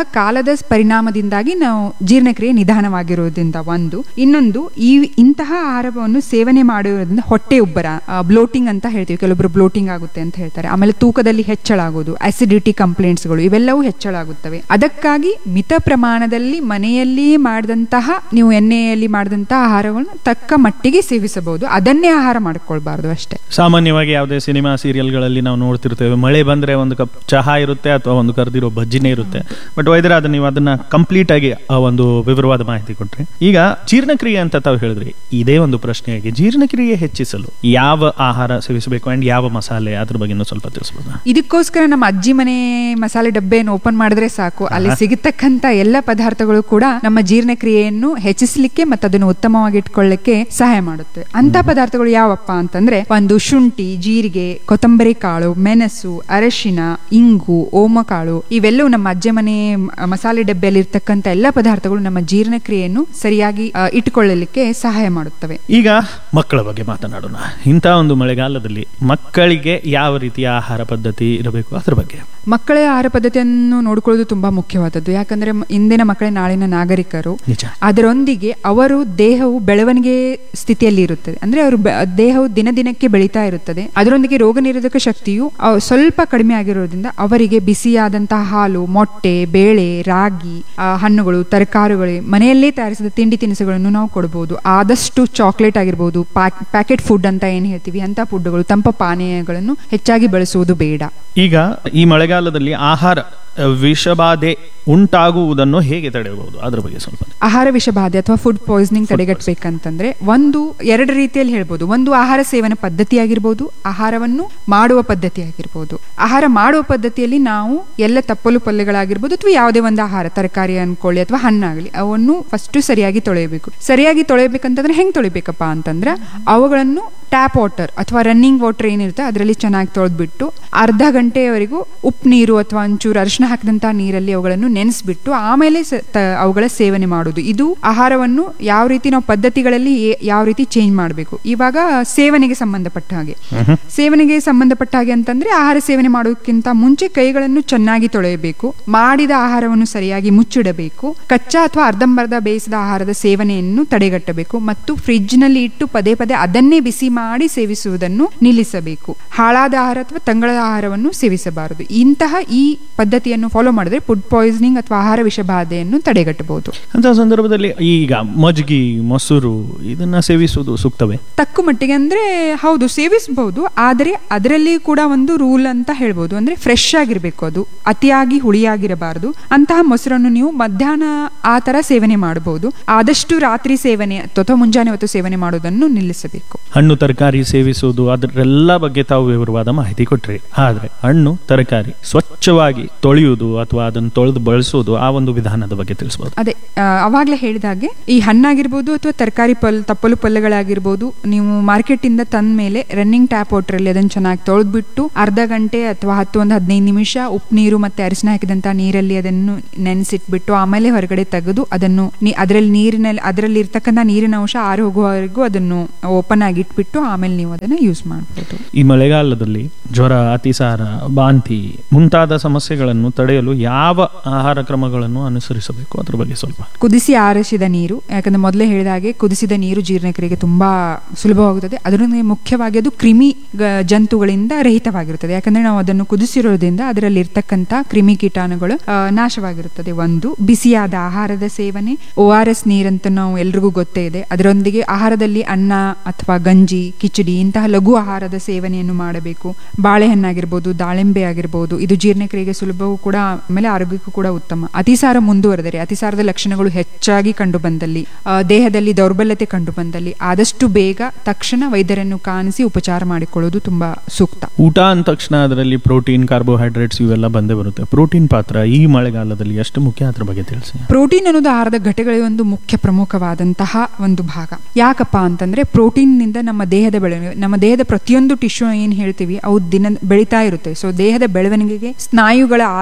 ಆಹಾರದ ಪರಿಣಾಮದಿಂದಾಗಿ ನಾವು ಜೀರ್ಣಕ್ರಿಯೆ ನಿಧಾನವಾಗಿರೋದ್ರಿಂದ ಒಂದು ಇನ್ನೊಂದು ಈ ಇಂತಹ ಆಹಾರವನ್ನು ಸೇವನೆ ಮಾಡೋದ್ರಿಂದ ಹೊಟ್ಟೆ ಉಬ್ಬರ ಬ್ಲೋಟಿಂಗ್ ಅಂತ ಹೇಳ್ತೀವಿ ಕೆಲವೊಬ್ರು ಬ್ಲೋಟಿಂಗ್ ಆಗುತ್ತೆ ಅಂತ ಹೇಳ್ತಾರೆ ಆಮೇಲೆ ತೂಕದಲ್ಲಿ ಹೆಚ್ಚಳ ಆಗೋದು ಅಸಿಡಿಟಿ ಕಂಪ್ಲೇಂಟ್ಸ್ಗಳು ಇವೆಲ್ಲವೂ ಹೆಚ್ಚಳ ಆಗುತ್ತವೆ ಅದಕ್ಕಾಗಿ ಮಿತ ಪ್ರಮಾಣದಲ್ಲಿ ಮನೆಯಲ್ಲಿ ಮಾಡಿದಂತಹ ನೀವು ಎಣ್ಣೆಯಲ್ಲಿ ಮಾಡಿದಂತಹ ಆಹಾರಗಳನ್ನು ತಕ್ಕ ಮಟ್ಟಿಗೆ ಸೇವಿಸಬಹುದು ಅದನ್ನೇ ಆಹಾರ ಮಾಡ್ಕೊಳ್ಬಾರ್ದು ಅಷ್ಟೇ ಸಾಮಾನ್ಯವಾಗಿ ಯಾವುದೇ ಸಿನಿಮಾ ಸೀರಿಯಲ್ಗಳಲ್ಲಿ ನಾವು ನೋಡ್ತಿರ್ತೇವೆ ಮಳೆ ಬಂದ್ರೆ ಒಂದು ಕಪ್ ಚಹಾ ಇರುತ್ತೆ ಅಥವಾ ಒಂದು ಕರೆದಿರೋ ಬಜ್ಜಿನೇ ಇರುತ್ತೆ ಬಟ್ ವೈದ್ಯರಾದ ನೀವು ಅದನ್ನ ಕಂಪ್ಲೀಟ್ ಆಗಿ ಆ ಒಂದು ವಿವರವಾದ ಮಾಹಿತಿ ಕೊಟ್ರಿ ಈಗ ಜೀರ್ಣಕ್ರಿಯೆ ಅಂತ ತಾವು ಹೇಳಿದ್ರಿ ಇದೇ ಒಂದು ಪ್ರಶ್ನೆಯಾಗಿ ಜೀರ್ಣಕ್ರಿಯೆ ಹೆಚ್ಚಿಸಲು ಯಾವ ಆಹಾರ ಸೇವಿಸಬೇಕು ಅಂಡ್ ಯಾವ ಮಸಾಲೆ ಅದ್ರ ಬಗ್ಗೆ ಸ್ವಲ್ಪ ತಿಳಿಸ್ಬೋದಾ ಇದಕ್ಕೋಸ್ಕರ ನಮ್ಮ ಅಜ್ಜಿ ಮನೆ ಮಸಾಲೆ ಡಬ್ಬೆಯನ್ನು ಓಪನ್ ಮಾಡಿದ್ರೆ ಸಾಕು ಅಲ್ಲಿ ಸಿಗತಕ್ಕಂತ ಎಲ್ಲ ಪದಾರ್ಥಗಳು ಕೂಡ ನಮ್ಮ ಜೀರ್ಣಕ್ರಿಯೆಯನ್ನು ಹೆಚ್ಚಿಸಲಿಕ್ಕೆ ಮತ್ತು ಅದನ್ನು ಉತ್ತಮವಾಗಿ ಇಟ್ಕೊಳ್ಳಿಕ್ಕೆ ಸಹಾಯ ಮಾಡುತ್ತೆ ಅಂತ ಪದಾರ್ಥಗಳು ಯಾವಪ್ಪ ಅಂತಂದ್ರೆ ಒಂದು ಶುಂಠಿ ಜೀರಿಗೆ ಕೊತ್ತಂಬರಿ ಕಾಳು ಮೆಣಸು ಅರಶಿನ ಇಂಗು ಓಮಕಾಳು ಇವೆಲ್ಲವೂ ನಮ್ಮ ಅಜ್ಜೆ ಮನೆ ಮ- ಮಸಾಲೆ ಡಬ್ಬೆಯಲ್ಲಿ ಇರ್ತಕ್ಕಂಥ ಎಲ್ಲ ಪದಾರ್ಥಗಳು ನಮ್ಮ ಜೀರ್ಣಕ್ರಿಯೆಯನ್ನು ಸರಿಯಾಗಿ ಆ, ಇಟ್ಟುಕೊಳ್ಳಲಿಕ್ಕೆ ಸಹಾಯ ಮಾಡುತ್ತವೆ ಈಗ ಮಕ್ಕಳ ಬಗ್ಗೆ ಮಾತನಾಡೋಣ ಇಂಥ ಒಂದು ಮಳೆಗಾಲದಲ್ಲಿ ಮಕ್ಕಳಿಗೆ ಯಾವ ರೀತಿಯ ಆಹಾರ ಪದ್ಧತಿ ಇರಬೇಕು ಅದ್ರ ಬಗ್ಗೆ ಮಕ್ಕಳ ಆಹಾರ ಪದ್ಧತಿಯನ್ನು ನೋಡಿಕೊಳ್ಳೋದು ತುಂಬಾ ಮುಖ್ಯವಾದದ್ದು ಯಾಕಂದ್ರೆ ಮ- ಇಂದಿನ ಮಕ್ಕಳೇ ನಾಳಿನ ನಾಗರಿಕರು ನಿಜ ಅದರೊಂದಿಗೆ ಅವರು ದೇಹವು ಬೆಳವಣಿಗೆ ಸ್ಥಿತಿಯಲ್ಲಿ ಇರುತ್ತದೆ ಅಂದ್ರೆ ಅವರು ಬೆ- ದೇಹವು ದಿನ ದಿನಕ್ಕೆ ಬೆಳೀತಾ ಇರುತ್ತದೆ ಅದರೊಂದಿಗೆ ರೋಗ ನಿರೋಧಕ ಶಕ್ತಿಯು ಅವ್- ಸ್ವಲ್ಪ ಕಡಿಮೆ ಆಗಿರೋದ್ರಿಂದ ಅವರಿಗೆ ಬಿಸಿಯಾದಂತಹ ಹಾಲು ಮೊಟ್ಟೆ ಬೇಳೆ ರಾಗಿ ಆ, ಹಣ್ಣುಗಳು ತರಕಾರಿಗಳು ಮನೆಯಲ್ಲೇ ತಯಾರಿಸಿದ ತಿಂಡಿ ತಿನಿಸುಗಳನ್ನು ನಾವು ಕೊಡಬಹುದು ಆದಷ್ಟು ಚಾಕ್ಲೇಟ್ ಆಗಿರ್ಬೋದು ಪ್ಯಾಕೆಟ್ ಫುಡ್ ಅಂತ ಏನ್ ಹೇಳ್ತೀವಿ ಅಂತ ಫುಡ್ಗಳು ತಂಪ ಪಾನೀಯಗಳನ್ನು ಹೆಚ್ಚಾಗಿ ಬಳಸುವುದು ಬೇಡ ಈಗ ಈ ಮಳೆಗಾಲದಲ್ಲಿ ಆಹಾರ ಅ, ವಿಷಬಾಧೆ ಉಂಟಾಗುವುದನ್ನು ಹೇಗೆ ತಡೆಯಬಹುದು ಅದ್ರ ಬಗ್ಗೆ ಸ್ವಲ್ಪ ಆಹಾರ ವಿಷಬಾಧೆ ಅಥವಾ ಫುಡ್ ಪಾಯ್ಸನಿಂಗ್ ತಡೆಗಟ್ಟಬೇಕಂತಂದ್ರೆ ಒಂದು ಎರಡು ರೀತಿಯಲ್ಲಿ ಹೇಳ್ಬೋದು ಒಂದು ಆಹಾರ ಸೇವನೆ ಪದ್ಧತಿ ಆಗಿರ್ಬೋದು ಆಹಾರವನ್ನು ಮಾಡುವ ಪದ್ಧತಿ ಆಗಿರ್ಬೋದು ಆಹಾರ ಮಾಡುವ ಪದ್ಧತಿಯಲ್ಲಿ ನಾವು ಎಲ್ಲ ತಪ್ಪಲು ಪಲ್ಯಗಳಾಗಿರ್ಬೋದು ಅಥವಾ ಯಾವುದೇ ಒಂದು ಆಹಾರ ತರಕಾರಿ ಅನ್ಕೊಳ್ಳಿ ಅಥವಾ ಹಣ್ಣಾಗಲಿ ಅವನ್ನು ಫಸ್ಟ್ ಸರಿಯಾಗಿ ತೊಳೆಯಬೇಕು ಸರಿಯಾಗಿ ತೊಳೆಯಬೇಕಂತಂದ್ರೆ ಹೆಂಗ್ ತೊಳಿಬೇಕಪ್ಪ ಅಂತಂದ್ರೆ ಅವುಗಳನ್ನು ಟ್ಯಾಪ್ ವಾಟರ್ ಅಥವಾ ರನ್ನಿಂಗ್ ವಾಟರ್ ಏನಿರುತ್ತೆ ಅದರಲ್ಲಿ ಚೆನ್ನಾಗಿ ತೊಳೆದ್ಬಿಟ್ಟು ಅರ್ಧ ಗಂಟೆಯವರೆಗೂ ಉಪ್ಪು ನೀರು ಅಥವಾ ಒಂಚೂರು ಅರಿಶಿನ ಹಾಕಿದಂತಹ ನೀರಲ್ಲಿ ಅವುಗಳನ್ನು ನೆನೆಸ್ಬಿಟ್ಟು ಆಮೇಲೆ ಸ- ತ- ಅವುಗಳ ಸೇವನೆ ಮಾಡುವುದು ಇದು ಆಹಾರವನ್ನು ಯಾವ ರೀತಿ ನಾವು ಪದ್ಧತಿಗಳಲ್ಲಿ ಏ- ಯಾವ ರೀತಿ ಚೇಂಜ್ ಮಾಡಬೇಕು ಇವಾಗ ಸೇವನೆಗೆ ಸಂಬಂಧಪಟ್ಟ ಹಾಗೆ ಸೇವನೆಗೆ ಸಂಬಂಧಪಟ್ಟ ಹಾಗೆ ಅಂತಂದ್ರೆ ಆಹಾರ ಸೇವನೆ ಮಾಡೋದಕ್ಕಿಂತ ಮುಂಚೆ ಕೈಗಳನ್ನು ಚೆನ್ನಾಗಿ ತೊಳೆಯಬೇಕು ಮಾಡಿದ ಆಹಾರವನ್ನು ಸರಿಯಾಗಿ ಮುಚ್ಚಿಡಬೇಕು ಕಚ್ಚಾ ಅಥವಾ ಅರ್ಧಂಬರ್ಧ ಬೇಯಿಸಿದ ಆಹಾರದ ಸೇವನೆಯನ್ನು ತಡೆಗಟ್ಟಬೇಕು ಮತ್ತು ಫ್ರಿಡ್ಜ್ ನಲ್ಲಿ ಇಟ್ಟು ಪದೇ ಪದೇ ಅದನ್ನೇ ಬಿಸಿ ಮಾಡಿ ಸೇವಿಸುವುದನ್ನು ನಿಲ್ಲಿಸಬೇಕು ಹಾಳಾದ ಆಹಾರ ಅಥವಾ ತಂಗಳದ ಆಹಾರವನ್ನು ಸೇವಿಸಬಾರದು ಇಂತಹ ಈ ಪದ್ಧತಿಯನ್ನು ಫಾಲೋ ಮಾಡಿದ್ರೆ ಫುಡ್ ಪಾಯ್ಸನಿಂಗ್ ಅಥವಾ ಆಹಾರ ವಿಷಬಾಧೆಯನ್ನು ತಡೆಗಟ್ಟಬಹುದು ಅಂತ ಸಂದರ್ಭದಲ್ಲಿ ಈಗ ಮಜ್ಗಿ ಮೊಸರು ಇದನ್ನ ಸೇವಿಸುವುದು ಸೂಕ್ತವೇ ತಕ್ಕ ಮಟ್ಟಿಗೆ ಅಂದ್ರೆ ಹೌದು ಸೇವಿಸಬಹುದು ಆದರೆ ಅದರಲ್ಲಿ ಕೂಡ ಒಂದು ರೂಲ್ ಅಂತ ಹೇಳ್ಬೋದು ಅಂದ್ರೆ ಫ್ರೆಶ್ ಆಗಿರ್ಬೇಕು ಅದು ಅತಿಯಾಗಿ ಹುಳಿಯಾಗಿರಬಾರದು ಅಂತಹ ಮೊಸರನ್ನು ನೀವು ಮಧ್ಯಾಹ್ನ ಆ ತರ ಸೇವನೆ ಮಾಡಬಹುದು ಆದಷ್ಟು ರಾತ್ರಿ ಸೇವನೆ ಅಥವಾ ಮುಂಜಾನೆ ಹೊತ್ತು ಸೇವನೆ ಮಾಡೋದನ್ನು ನಿಲ್ಲಿಸಬೇಕು ಹಣ್ಣು ತರಕಾರಿ ಸೇವಿಸುವುದು ಅದರೆಲ್ಲ ಬಗ್ಗೆ ತಾವು ವಿವರವಾದ ಮಾಹಿತಿ ಕೊಟ್ರಿ ಆದ್ರೆ ಹಣ್ಣು ತರಕಾರಿ ಸ್ವಚ್ಛವಾಗಿ ತೊಳೆಯುವುದು ಅಥವಾ ಅದನ್ನು ತೊಳೆದು ಬಳಸುವುದು ಆ ಒಂದು ವಿಧಾನದ ಬಗ್ಗೆ ತಿಳಿಸಬಹುದು ಅದೇ ಆ, ಅವಾಗ್ಲೇ ಹೇಳಿದ ಹಾಗೆ ಈ ಹಣ್ಣಾಗಿರ್ಬೋದು ಅಥವಾ ತರಕಾರಿ ಪಲ್ ತಪ್ಪಲು ಪಲ್ಯಗಳಾಗಿರ್ಬೋದು ನೀವು ಮಾರ್ಕೆಟ್ ಇಂದ ತಂದ ಮೇಲೆ ರನ್ನಿಂಗ್ ಟ್ಯಾಪ್ ವಾಟರ್ ಅಲ್ಲಿ ಅದನ್ನ ಚೆನ್ನಾಗಿ ತೊಳೆದ್ಬಿಟ್ಟು ಅರ್ಧ ಗಂಟೆ ಅಥವಾ ಹತ್ತು ಒಂದು ಹದಿನೈದು ನಿಮಿಷ ಉಪ್ಪು ನೀರು ಮತ್ತೆ ಅರಿಶಿನ ಹಾಕಿದಂತ ನೀರಲ್ಲಿ ಅದನ್ನು ನೆನೆಸಿಟ್ಬಿಟ್ಟು ಆಮೇಲೆ ಹೊರಗಡೆ ತೆಗೆದು ಅದನ್ನು ನೀ- ಅದರಲ್ಲಿ ನೀರಿನಲ್ಲಿ ಅದರಲ್ಲಿ ಇರ್ತಕ್ಕಂಥ ನೀರಿನ ಅಂಶ ಆರು ಹೋಗುವವರೆಗೂ ಅದನ್ನು ಓಪನ್ ಆಗಿ ಇಟ್ಬಿಟ್ಟು ಆಮೇಲೆ ನೀವು ಅದನ್ನ ಯೂಸ್ ಮಾಡ್ಬೋದು ಈ ಮಳೆಗಾಲದಲ್ಲಿ ಜ್ವರ ಅತಿಸಾರ ಬಾಂತಿ ಮುಂತಾದ ಸಮಸ್ಯೆಗಳನ್ನು ತಡೆಯಲು ಯಾವ ಆಹಾರ ಕ್ರಮಗಳನ್ನು ಅನುಸರಿಸಬೇಕು ಅದ್ರ ಬಗ್ಗೆ ಸ್ವಲ್ಪ ಕುದಿಸಿ ಆರಿಸಿದ ನೀರು ಯಾಕಂದ್ರೆ ಮೊದಲೇ ಹೇಳಿದ ಹಾಗೆ ಕುದಿಸಿದ ನೀರು ಜೀರ್ಣಕ್ರಿಯೆಗೆ ತುಂಬಾ ಸುಲಭವಾಗುತ್ತದೆ ಅದರೊಂದಿಗೆ ಮುಖ್ಯವಾಗಿ ಅದು ಕ್ರಿಮಿ ಗ- ಜಂತುಗಳಿಂದ ರಹಿತವಾಗಿರುತ್ತದೆ ಯಾಕಂದ್ರೆ ನಾವು ಅದನ್ನು ಕುದಿಸಿರೋದ್ರಿಂದ ಅದರಲ್ಲಿ ಇರ್ತಕ್ಕಂಥ ಕ್ರಿಮಿ ಕೀಟಾಣುಗಳು ಆ, ನಾಶವಾಗಿರುತ್ತದೆ ಒಂದು ಬಿಸಿಯಾದ ಆಹಾರದ ಸೇವನೆ ಓ ಆರ್ ಎಸ್ ನೀರಂತ ನಾವು ಎಲ್ರಿಗೂ ಗೊತ್ತೇ ಇದೆ ಅದರೊಂದಿಗೆ ಆಹಾರದಲ್ಲಿ ಅನ್ನ ಅಥವಾ ಗಂಜಿ ಕಿಚಡಿ ಇಂತಹ ಲಘು ಆಹಾರದ ಸೇವನೆಯನ್ನು ಮಾಡಬೇಕು ಬಾಳೆಹಣ್ಣಾಗಿರ್ಬೋದು ದಾಳಿಂಬೆ ಆಗಿರ್ಬೋದು ಇದು ಜೀರ್ಣಕ್ರಿಯೆಗೆ ಸುಲಭವೂ ಕೂಡ ಆಮೇಲೆ ಆರೋಗ್ಯಕ್ಕೂ ಕೂಡ ಉತ್ತಮ ಅತಿಸಾರ ಮುಂದುವರೆದರೆ ಅತಿಸಾರದ ಲಕ್ಷಣಗಳು ಹೆಚ್ಚಾಗಿ ಕಂಡು ಬಂದಲ್ಲಿ ಆ, ದೇಹದಲ್ಲಿ ದೌರ್ಬಲ್ಯತೆ ಕಂಡು ಬಂದಲ್ಲಿ ಆದಷ್ಟು ಬೇಗ ತಕ್ಷಣ ವೈದ್ಯರನ್ನು ಕಾಣಿಸಿ ಉಪಚಾರ ಮಾಡಿಕೊಳ್ಳುವುದು ತುಂಬಾ ಸೂಕ್ತ ಊಟ ಅಂದ ತಕ್ಷಣ ಅದರಲ್ಲಿ ಪ್ರೋಟೀನ್ ಕಾರ್ಬೋಹೈಡ್ರೇಟ್ಸ್ ಇವೆಲ್ಲ ಬಂದೇ ಬರುತ್ತೆ ಪ್ರೋಟೀನ್ ಪಾತ್ರ ಈ ಮಳೆಗಾಲದಲ್ಲಿ ಎಷ್ಟು ಮುಖ್ಯ ಅದ್ರ ಬಗ್ಗೆ ತಿಳಿಸಿ ಪ್ರೋಟೀನ್ ಅನ್ನೋದು ಆಹಾರದ ಘಟಕಗಳಿಗೆ ಒಂದು ಮುಖ್ಯ ಪ್ರಮುಖವಾದಂತಹ ಒಂದು ಭಾಗ ಯಾಕಪ್ಪ ಅಂತಂದ್ರೆ ಪ್ರೋಟೀನ್ ನಿಂದ ನಮ್ಮ ದೇಹದ ಬೆಳವಣಿಗೆ ನಮ್ಮ ದೇಹದ ಪ್ರತಿಯೊಂದು ಟಿಶ್ಯೂ ಏನ್ ಹೇಳ್ತೀವಿ ಅವು ದಿನ ಬೆಳೀತಾ ಇರುತ್ತೆ ಸೊ ದೇಹದ ಬೆಳವಣಿಗೆಗೆ ಸ್ನಾಯುಗಳ ಆರೋಗ್ಯ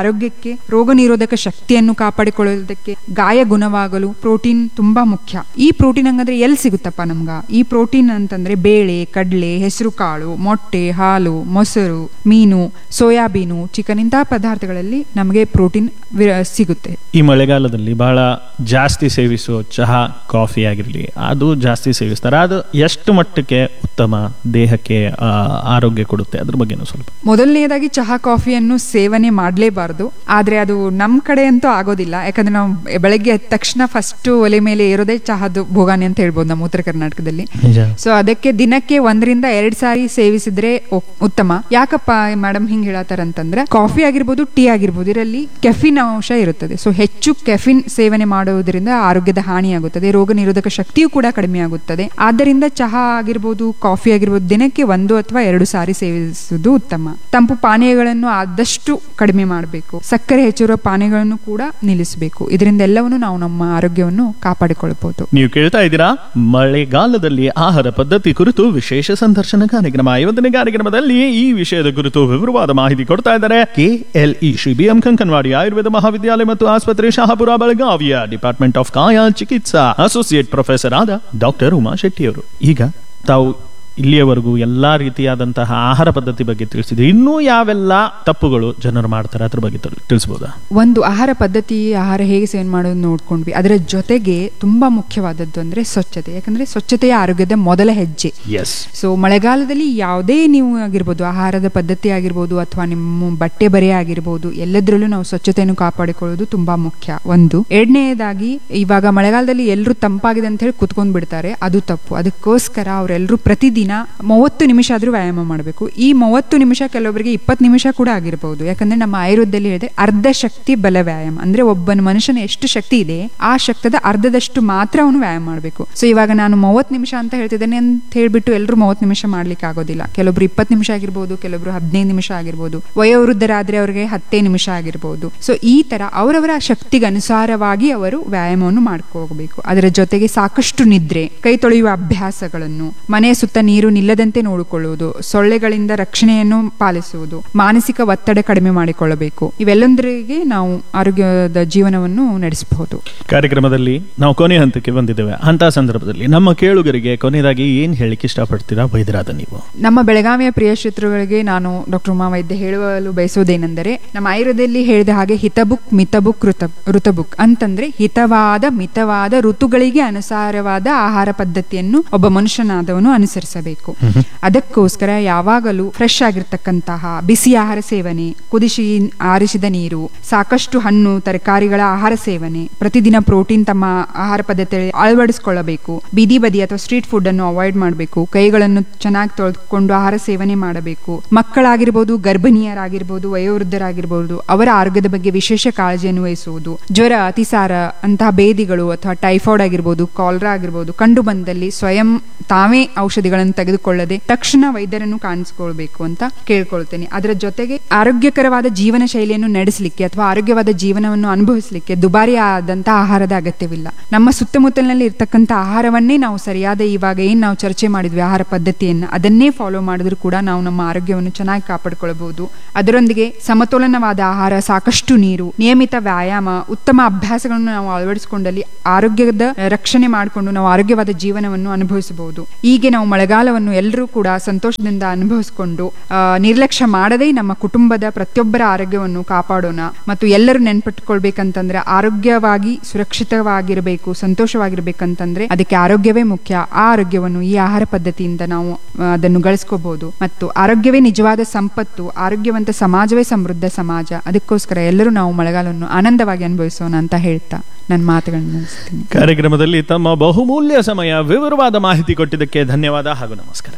ಆರೋಗ್ಯಕ್ಕೆ ರೋಗ ನಿರೋಧಕ ಶಕ್ತಿಯನ್ನು ಕಾಪಾಡಿಕೊಳ್ಳೋದಕ್ಕೆ ಗಾಯ ಗುಣವಾಗಲು ಪ್ರೋಟೀನ್ ತುಂಬಾ ಮುಖ್ಯ ಈ ಪ್ರೋಟೀನ್ ಹಂಗಂದ್ರೆ ಎಲ್ಲಿ ಸಿಗುತ್ತಪ್ಪ ನಮ್ಗ ಈ ಪ್ರೋಟೀನ್ ಅಂತಂದ್ರೆ ಬೇಳೆ ಕಡಲೆ ಹೆಸರು ಕಾಳು ಮೊಟ್ಟೆ ಹಾಲು ಮೊಸರು ಮೀನು ಸೋಯಾಬೀನು ಚಿಕನ್ ಇಂತಹ ಪದಾರ್ಥಗಳಲ್ಲಿ ನಮಗೆ ಪ್ರೋಟೀನ್ ಸಿಗುತ್ತೆ ಈ ಮಳೆಗಾಲದಲ್ಲಿ ಬಹಳ ಜಾಸ್ತಿ ಸೇವಿಸುವ ಚಹಾ ಕಾಫಿ ಆಗಿರಲಿ ಅದು ಜಾಸ್ತಿ ಸೇವಿಸ್ತಾರೆ ಅದು ಎಷ್ಟು ಮಟ್ಟಕ್ಕೆ ಉತ್ತಮ ದೇಹಕ್ಕೆ ಆ, ಆರೋಗ್ಯ ಕೊಡುತ್ತೆ ಅದ್ರ ಬಗ್ಗೆನೂ ಸ್ವಲ್ಪ ಮೊದಲನೇದಾಗಿ ಚಹಾ ಕಾಫಿಯನ್ನು ಸೇವನೆ ಮಾಡಲೇಬಾರದು ಆದ್ರೆ ಅದು ನಮ್ ಕಡೆ ಅಂತೂ ಆಗೋದಿಲ್ಲ ಯಾಕಂದ್ರೆ ನಾವು ಬೆಳಗ್ಗೆ ಎದ್ದ ತಕ್ಷಣ ಫಸ್ಟ್ ಒಲೆ ಮೇಲೆ ಇರೋದೇ ಚಹಾದು ಭೋಗಾನಿ ಅಂತ ಹೇಳ್ಬೋದು ನಮ್ಮ ಉತ್ತರ ಕರ್ನಾಟಕದಲ್ಲಿ ನಿಜ ಸೊ ಅದಕ್ಕೆ ದಿನಕ್ಕೆ ಒಂದರಿಂದ ಎರಡ್ ಸಾರಿ ಸೇವಿಸಿದ್ರೆ ಒ- ಉತ್ತಮ ಯಾಕಪ್ಪ ಮೇಡಮ್ ಹಿಂಗ್ ಹೇಳತ್ತಾರಂತಂದ್ರೆ ಕಾಫಿ ಆಗಿರ್ಬೋದು ಟೀ ಆಗಿರ್ಬೋದು ಇದರಲ್ಲಿ ಕೆಫಿನ್ ಅಂಶ ಇರುತ್ತದೆ ಸೊ ಹೆಚ್ಚು ಕೆಫಿನ್ ಸೇವನೆ ಮಾಡುವುದರಿಂದ ಆರೋಗ್ಯದ ಹಾನಿಯಾಗುತ್ತದೆ ರೋಗ ನಿರೋಧಕ ಶಕ್ತಿಯೂ ಕೂಡ ಕಡಿಮೆ ಆಗುತ್ತದೆ ಆದ್ದರಿಂದ ಚಹಾ ಆಗಿರ್ಬೋದು ಕಾಫಿ ಆಗಿರ್ಬೋದು ದಿನಕ್ಕೆ ಒಂದು ಅಥವಾ ಎರಡು ಸಾರಿ ಸೇವಿಸುವುದು ಉತ್ತಮ ತಂಪು ಪಾನೀಯಗಳನ್ನು ಆದಷ್ಟು ಕಡಿಮೆ ಮಾಡಬೇಕು ಸಕ್ಕರೆ ಹೆಚ್ಚಿರುವ ಪಾನೀಯಗಳನ್ನು ಕೂಡ ನಿಲ್ಲಿಸಬೇಕು ಇದರಿಂದ ಎಲ್ಲವನ್ನು ನಾವು ನಮ್ಮ ಆರೋಗ್ಯವನ್ನು ಕಾಪಾಡಿಕೊಳ್ಳಬಹುದು ನೀವು ಕೇಳ್ತಾ ಇದ್ದೀರಾ ಮಳೆಗಾಲದಲ್ಲಿ ಆಹಾರ ಪದ್ಧತಿ ಕುರಿತು ವಿಶೇಷ ಸಂದರ್ಶನ ಕಾರ್ಯಕ್ರಮ ಇವತ್ತಿನ ಕಾರ್ಯಕ್ರಮದಲ್ಲಿ ಈ ವಿಷಯದ ಕುರಿತು ವಿವರವಾದ ಮಾಹಿತಿ ಕೊಡ್ತಾ ಇದ್ದಾರೆ KLE Shri B M Kankanwadi Ayurveda Mahavidyalaya ಮತ್ತು ಆಸ್ಪತ್ರೆ ಶಹಾಪುರ ಬೆಳಗಾವಿಯ department of Kaya Chikitsa associate professor ಆದ ಡಾಕ್ಟರ್ ಉಮಾ ಶೆಟ್ಟಿ ಅವರು ಈಗ ತಾವು ಇಲ್ಲಿಯವರೆಗೂ ಎಲ್ಲಾ ರೀತಿಯಾದಂತಹ ಆಹಾರ ಪದ್ಧತಿ ಬಗ್ಗೆ ತಿಳಿಸಿದ್ರೆ ಇನ್ನೂ ಯಾವೆಲ್ಲ ತಪ್ಪುಗಳು ಜನರು ಮಾಡ್ತಾರೆ ಅದ್ರ ಬಗ್ಗೆ ತಿಳ್- ತಿಳಿಸ್ಬೋದಾ ಒಂದು ಆಹಾರ ಪದ್ಧತಿ ಆಹಾರ ಹೇಗೆ ಸೇವನೆ ಮಾಡೋದು ನೋಡ್ಕೊಂಡ್ವಿ ಅದರ ಜೊತೆಗೆ ತುಂಬಾ ಮುಖ್ಯವಾದದ್ದು ಅಂದ್ರೆ ಸ್ವಚ್ಛತೆ ಯಾಕಂದ್ರೆ ಸ್ವಚ್ಛತೆಯ ಆರೋಗ್ಯದ ಮೊದಲ ಹೆಜ್ಜೆ ಎಸ್ ಸೊ ಮಳೆಗಾಲದಲ್ಲಿ ಯಾವುದೇ ನೀವು ಆಗಿರ್ಬೋದು ಆಹಾರದ ಪದ್ಧತಿ ಆಗಿರ್ಬೋದು ಅಥವಾ ನಿಮ್ಮ ಬಟ್ಟೆ ಬರೆ ಆಗಿರ್ಬೋದು ಎಲ್ಲದರಲ್ಲೂ ನಾವು ಸ್ವಚ್ಛತೆಯನ್ನು ಕಾಪಾಡಿಕೊಳ್ಳೋದು ತುಂಬಾ ಮುಖ್ಯ ಒಂದು ಎರಡನೇದಾಗಿ ಇವಾಗ ಮಳೆಗಾಲದಲ್ಲಿ ಎಲ್ಲರೂ ತಂಪಾಗಿದೆ ಅಂತ ಹೇಳಿ ಕುತ್ಕೊಂಡ್ ಬಿಡ್ತಾರೆ ಅದು ತಪ್ಪು ಅದಕ್ಕೋಸ್ಕರ ಅವರೆಲ್ಲರೂ ಪ್ರತಿದಿನ ಮೂವತ್ತು ನಿಮಿಷ ಆದ್ರೂ ವ್ಯಾಯಾಮ ಮಾಡಬೇಕು ಈ ಮೂವತ್ತು ನಿಮಿಷ ಕೆಲವೊಬ್ಬರಿಗೆ ಇಪ್ಪತ್ತು ನಿಮಿಷ ಕೂಡ ಆಗಿರಬಹುದು ಯಾಕಂದ್ರೆ ನಮ್ಮ ಆಯುರ್ವೇದದಲ್ಲಿ ಹೇಳಿದ್ರೆ ಅರ್ಧ ಶಕ್ತಿ ಬಲ ವ್ಯಾಯಾಮ ಅಂದ್ರೆ ಒಬ್ಬನ ಮನುಷ್ಯನ ಎಷ್ಟು ಶಕ್ತಿ ಇದೆ ಆ ಶಕ್ತದ ಅರ್ಧದಷ್ಟು ಮಾತ್ರ ಅವನು ವ್ಯಾಯಾಮ ಮಾಡಬೇಕು ಸೊ ಇವಾಗ ನಾನು ಮೂವತ್ತು ನಿಮಿಷ ಅಂತ ಹೇಳ್ತಿದ್ದೇನೆ ಅಂತ ಹೇಳ್ಬಿಟ್ಟು ಎಲ್ಲರೂ ಮೂವತ್ತು ನಿಮಿಷ ಮಾಡ್ಲಿಕ್ಕೆ ಆಗೋದಿಲ್ಲ ಕೆಲವೊಬ್ರು ಇಪ್ಪತ್ತು ನಿಮಿಷ ಆಗಿರ್ಬೋದು ಕೆಲವೊಬ್ರು ಹದಿನೈದು ನಿಮಿಷ ಆಗಿರ್ಬೋದು ವಯೋವೃದ್ಧರಾದ್ರೆ ಅವರಿಗೆ ಹತ್ತೇ ನಿಮಿಷ ಆಗಿರ್ಬೋದು ಸೊ ಈ ತರ ಅವರವರ ಶಕ್ತಿಗೆ ಅನುಸಾರವಾಗಿ ಅವರು ವ್ಯಾಯಾಮವನ್ನು ಮಾಡ್ಕೋಬೇಕು ಅದರ ಜೊತೆಗೆ ಸಾಕಷ್ಟು ನಿದ್ರೆ ಕೈ ತೊಳೆಯುವ ಅಭ್ಯಾಸಗಳನ್ನು ಮನೆಯ ಸುತ್ತ ನೀರು ನಿಲ್ಲದಂತೆ ನೋಡಿಕೊಳ್ಳುವುದು ಸೊಳ್ಳೆಗಳಿಂದ ರಕ್ಷಣೆಯನ್ನು ಪಾಲಿಸುವುದು ಮಾನಸಿಕ ಒತ್ತಡ ಕಡಿಮೆ ಮಾಡಿಕೊಳ್ಳಬೇಕು ಇವೆಲ್ಲೊಂದರಿಗೆ ನಾವು ಆರೋಗ್ಯದ ಜೀವನವನ್ನು ನಡೆಸಬಹುದು ಕಾರ್ಯಕ್ರಮದಲ್ಲಿ ನಾವು ಕೊನೆ ಹಂತಕ್ಕೆ ಬಂದಿದ್ದೇವೆ ಅಂತ ಸಂದರ್ಭದಲ್ಲಿ ನಮ್ಮ ಕೇಳುಗರಿಗೆ ಕೊನೆಯದಾಗಿ ಏನ್ ಹೇಳಿಕ್ಕೆ ಇಷ್ಟಪಡ್ತೀರಾ ವೈದ್ಯರಾದ ನೀವು ನಮ್ಮ ಬೆಳಗಾವಿಯ ಪ್ರಿಯ ಶ್ರೋತೃಗಳಿಗೆ ನಾನು ಡಾಕ್ಟರ್ ಉಮಾ ವೈದ್ಯ ಹೇಳಲು ಬಯಸುವುದೇನೆಂದರೆ ನಮ್ಮ ಆಯುರ್ವೇದದಲ್ಲಿ ಹೇಳಿದ ಹಾಗೆ ಹಿತಬುಕ್ ಮಿತಬುಕ್ ಋತ ಋತಬುಕ್ ಅಂತಂದ್ರೆ ಹಿತವಾದ ಮಿತವಾದ ಋತುಗಳಿಗೆ ಅನುಸಾರವಾದ ಆಹಾರ ಪದ್ಧತಿಯನ್ನು ಒಬ್ಬ ಮನುಷ್ಯನಾದವನು ಅನುಸರಿಸಬೇಕು ಅದಕ್ಕೋಸ್ಕರ ಯಾವಾಗಲೂ ಫ್ರೆಶ್ ಆಗಿರ್ತಕ್ಕಂತಹ ಬಿಸಿ ಆಹಾರ ಸೇವನೆ ಕುದಿಸಿ ಆರಿಸಿದ ನೀರು ಸಾಕಷ್ಟು ಹಣ್ಣು ತರಕಾರಿಗಳ ಆಹಾರ ಸೇವನೆ ಪ್ರತಿದಿನ ಪ್ರೋಟೀನ್ ತಮ್ಮ ಆಹಾರ ಪದ್ಧತಿಯಲ್ಲಿ ಅಳವಡಿಸಿಕೊಳ್ಳಬೇಕು ಬೀದಿ ಬದಿ ಅಥವಾ ಸ್ಟ್ರೀಟ್ ಫುಡ್ ಅನ್ನು ಅವಾಯ್ಡ್ ಮಾಡಬೇಕು ಕೈಗಳನ್ನು ಚೆನ್ನಾಗಿ ತೊಳೆದುಕೊಂಡು ಆಹಾರ ಸೇವನೆ ಮಾಡಬೇಕು ಮಕ್ಕಳಾಗಿರ್ಬೋದು ಗರ್ಭಿಣಿಯರಾಗಿರ್ಬೋದು ವಯೋವೃದ್ಧರಾಗಿರ್ಬೋದು ಅವರ ಆರೋಗ್ಯದ ಬಗ್ಗೆ ವಿಶೇಷ ಕಾಳಜಿಯನ್ನು ವಹಿಸುವುದು ಜ್ವರ ಅತಿಸಾರ ಅಂತಹ ಬೇದಿಗಳು ಅಥವಾ ಟೈಫಾಯ್ಡ್ ಆಗಿರ್ಬೋದು ಕಾಲ್ರಾ ಆಗಿರ್ಬೋದು ಕಂಡು ಬಂದಲ್ಲಿ ಸ್ವಯಂ ತಾವೇ ಔಷಧಿಗಳನ್ನು ತೆಗೆದುಕೊಳ್ಳದೆ ತಕ್ಷಣ ವೈದ್ಯರನ್ನು ಕಾಣಿಸಿಕೊಳ್ಬೇಕು ಅಂತ ಕೇಳ್ಕೊಳ್ತೇನೆ ಅದರ ಜೊತೆಗೆ ಆರೋಗ್ಯಕರವಾದ ಜೀವನ ಶೈಲಿಯನ್ನು ನಡೆಸಲಿಕ್ಕೆ ಅಥವಾ ಆರೋಗ್ಯವಾದ ಜೀವನವನ್ನು ಅನುಭವಿಸಲಿಕ್ಕೆ ದುಬಾರಿ ಆದಂತ ಆಹಾರದ ಅಗತ್ಯವಿಲ್ಲ ನಮ್ಮ ಸುತ್ತಮುತ್ತಲಿನಲ್ಲಿ ಇರ್ತಕ್ಕಂಥ ಆಹಾರವನ್ನೇ ನಾವು ಸರಿಯಾದ ಇವಾಗ ಏನ್ ನಾವು ಚರ್ಚೆ ಮಾಡಿದ್ವಿ ಆಹಾರ ಪದ್ಧತಿಯನ್ನ ಅದನ್ನೇ ಫಾಲೋ ಮಾಡಿದ್ರು ಕೂಡ ನಾವು ನಮ್ಮ ಆರೋಗ್ಯವನ್ನು ಚೆನ್ನಾಗಿ ಕಾಪಾಡಿಕೊಳ್ಳಬಹುದು ಅದರೊಂದಿಗೆ ಸಮತೋಲನವಾದ ಆಹಾರ ಸಾಕಷ್ಟು ನೀರು ನಿಯಮಿತ ವ್ಯಾಯಾಮ ಉತ್ತಮ ಅಭ್ಯಾಸಗಳನ್ನು ನಾವು ಅಳವಡಿಸಿಕೊಂಡಲ್ಲಿ ಆರೋಗ್ಯದ ರಕ್ಷಣೆ ಮಾಡಿಕೊಂಡು ನಾವು ಆರೋಗ್ಯವಾದ ಜೀವನವನ್ನು ಅನುಭವಿಸಬಹುದು ಹೀಗೆ ನಾವು ಮಳೆಗಾಲವನ್ನು ಎಲ್ಲರೂ ಕೂಡ ಸಂತೋಷದಿಂದ ಅನುಭವಿಸಿಕೊಂಡು ಆ, ನಿರ್ಲಕ್ಷ್ಯ ಮಾಡದೇ ನಮ್ಮ ಕುಟುಂಬದ ಪ್ರತಿಯೊಬ್ಬರ ಆರೋಗ್ಯವನ್ನು ಕಾಪಾಡೋಣ ಮತ್ತು ಎಲ್ಲರೂ ನೆನ್ಪಿಟ್ಕೊಳ್ಬೇಕಂತಂದ್ರೆ ಆರೋಗ್ಯವಾಗಿ ಸುರಕ್ಷಿತವಾಗಿರಬೇಕು ಸಂತೋಷವಾಗಿರ್ಬೇಕಂತಂದ್ರೆ ಅದಕ್ಕೆ ಆರೋಗ್ಯವೇ ಮುಖ್ಯ ಆ ಆರೋಗ್ಯವನ್ನು ಈ ಆಹಾರ ಪದ್ಧತಿಯಿಂದ ನಾವು ಆ, ಅದನ್ನು ಗಳಿಸ್ಕೋಬಹುದು ಮತ್ತು ಆರೋಗ್ಯವೇ ನಿಜವಾದ ಸಂಪತ್ತು ಆರೋಗ್ಯವಂತ ಸಮಾಜವೇ ಸಮೃದ್ಧ ಸಮಾಜ ಅದಕ್ಕೋಸ್ಕರ ಎಲ್ಲರೂ ನಾವು ಮಳೆಗಾಲವನ್ನು ಆನಂದವಾಗಿ ಅನುಭವಿಸೋಣ ಅಂತ ಹೇಳ್ತಾ ನನ್ನ ಮಾತುಗಳನ್ನು ಮುಗಿಸ್ತೀನಿ ಕಾರ್ಯಕ್ರಮದಲ್ಲಿ ತಮ್ಮ ಬಹುಮೂಲ್ಯ ಸಮಯ ವಿವರವಾದ ಮಾಹಿತಿ ಕೊಟ್ಟಿದ್ದಕ್ಕೆ ಧನ್ಯವಾದ ಹಾಗೂ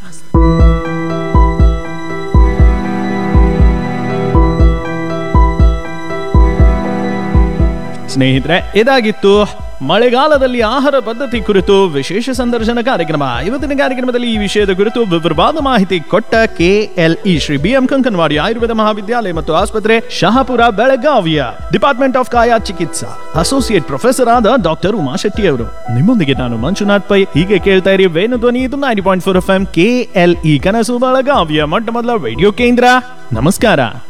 ನಮಸ್ಕಾರ ಸ್ನೇಹಿತರೆ ಇದಾಗಿತ್ತು ಮಳೆಗಾಲದಲ್ಲಿ ಆಹಾರ ಪದ್ಧತಿ ಕುರಿತು ವಿಶೇಷ ಸಂದರ್ಶನ ಕಾರ್ಯಕ್ರಮ ಇವತ್ತಿನ ಕಾರ್ಯಕ್ರಮದಲ್ಲಿ ಈ ವಿಷಯದ ಕುರಿತು ವಿವರವಾದ ಮಾಹಿತಿ ಕೊಟ್ಟ KLE Shri B M Kankanwadi Ayurveda Mahavidyalaya ಮತ್ತು ಆಸ್ಪತ್ರೆ ಶಹಾಪುರ ಬೆಳಗಾವಿಯ department of Kaya Chikitsa associate professor ಆದ ಡಾಕ್ಟರ್ ಉಮಾ ಶೆಟ್ಟಿ ಅವರು ನಿಮ್ಮೊಂದಿಗೆ ನಾನು ಮಂಜುನಾಥ್ ಪೈ ಹೀಗೆ ಕೇಳ್ತಾ ಇರಿ ವೇಣು ಧ್ವನಿ ಇದು nine point four F M KLE ಕನಸು ಬೆಳಗಾವಿಯ ಮೊಟ್ಟ ಮೊದಲ ರೇಡಿಯೋ ಕೇಂದ್ರ ನಮಸ್ಕಾರ